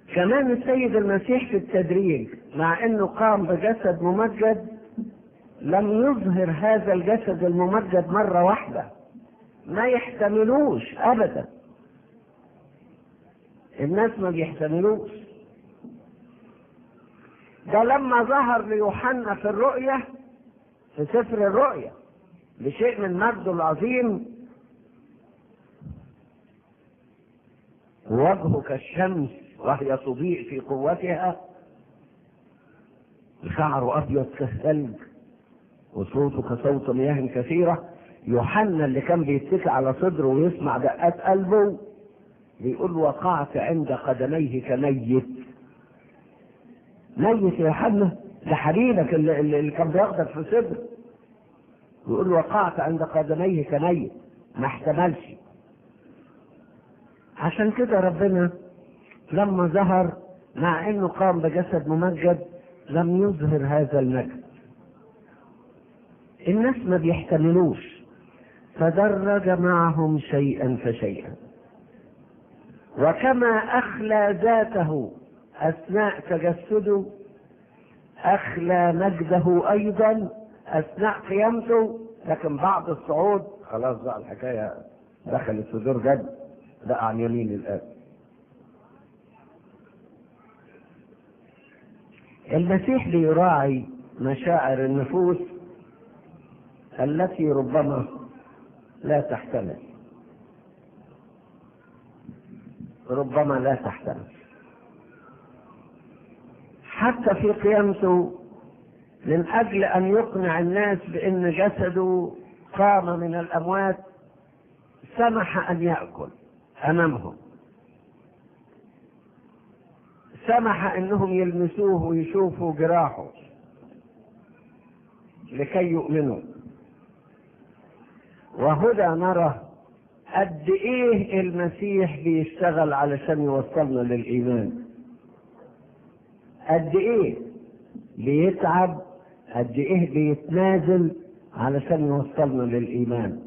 كمان السيد المسيح في التدريج مع انه قام بجسد ممجد لم يظهر هذا الجسد الممجد مرة واحدة ما يحتملوش ابدا الناس ما بيحتملوش ده لما ظهر ليوحنا في الرؤية في سفر الرؤية بشيء من مجده العظيم وجهه كالشمس وهي تضيء في قوتها شعره ابيض كالثلج وصوته كصوت مياه كثيره يوحنا اللي كان بيتكي على صدره ويسمع دقات قلبه بيقول وقعت عند قدميه كميت ميت يا يوحنا ده حبيبك اللي, اللي كان بياخدك في صدره يقول وقعت عند قدميه كميت ما احتملش عشان كده ربنا لما ظهر مع انه قام بجسد ممجد لم يظهر هذا المجد الناس ما بيحتملوش فدرج معهم شيئا فشيئا وكما اخلى ذاته اثناء تجسده اخلى مجده ايضا اثناء قيامته لكن بعد الصعود خلاص بقى الحكايه دخلت في دور جد بقى عن يمين الاب المسيح بيراعي مشاعر النفوس التي ربما لا تحتمل ربما لا تحتمل حتى في قيامته من اجل ان يقنع الناس بان جسده قام من الاموات سمح ان ياكل امامهم سمح انهم يلمسوه ويشوفوا جراحه لكي يؤمنوا وهنا نرى قد ايه المسيح بيشتغل علشان يوصلنا للايمان قد ايه بيتعب قد ايه بيتنازل علشان يوصلنا للايمان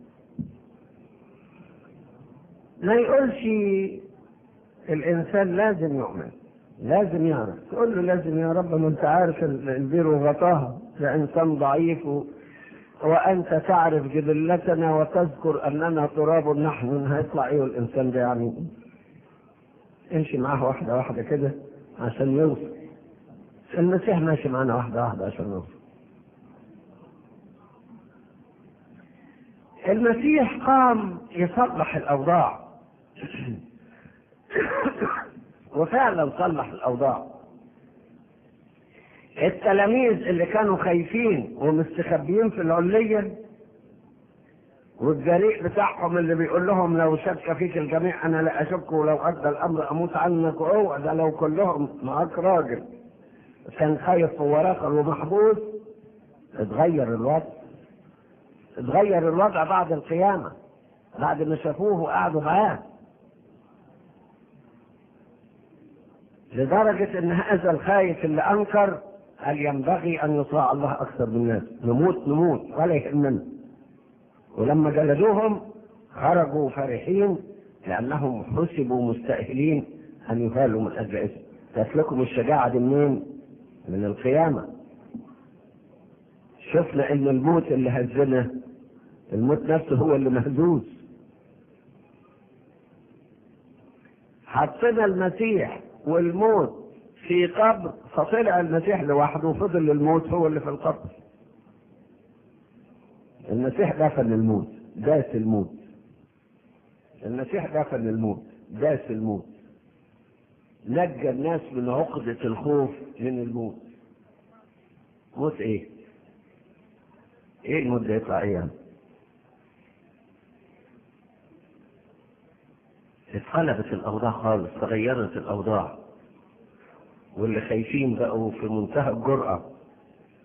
ما يقولش الانسان لازم يؤمن لازم يعرف تقول له لازم يا رب ما انت عارف البير وغطاها ده انسان ضعيف و... وانت تعرف جبلتنا وتذكر اننا تراب نحن هيطلع ايه الانسان ده يعني امشي معاه واحده واحده كده عشان يوصل المسيح ماشي معانا واحده واحده عشان نوصل المسيح قام يصلح الاوضاع وفعلا صلح الاوضاع التلاميذ اللي كانوا خايفين ومستخبيين في العلية والجريء بتاعهم اللي بيقول لهم لو شك فيك الجميع انا لا اشك ولو ادى الامر اموت عنك اوعى ده لو كلهم معاك راجل كان خايف وراخر ومحبوس اتغير الوضع اتغير الوضع بعد القيامة بعد ما شافوه وقعدوا معاه لدرجة ان هذا الخايف اللي انكر قال ينبغي ان يطاع الله اكثر من الناس نموت نموت ولا يهمنا ولما جلدوهم خرجوا فرحين لانهم حسبوا مستأهلين ان يهالوا من اجل اسم تسلكم الشجاعة دي منين من القيامة شفنا ان الموت اللي هزنا الموت نفسه هو اللي مهزوز حطينا المسيح والموت في قبر فطلع المسيح لوحده وفضل الموت هو اللي في القبر المسيح دفن الموت داس الموت المسيح دفن الموت داس الموت نجى الناس من عقدة الخوف من الموت موت ايه ايه الموت ده يطلع ايه يعني اتقلبت الاوضاع خالص تغيرت الاوضاع واللي خايفين بقوا في منتهى الجرأة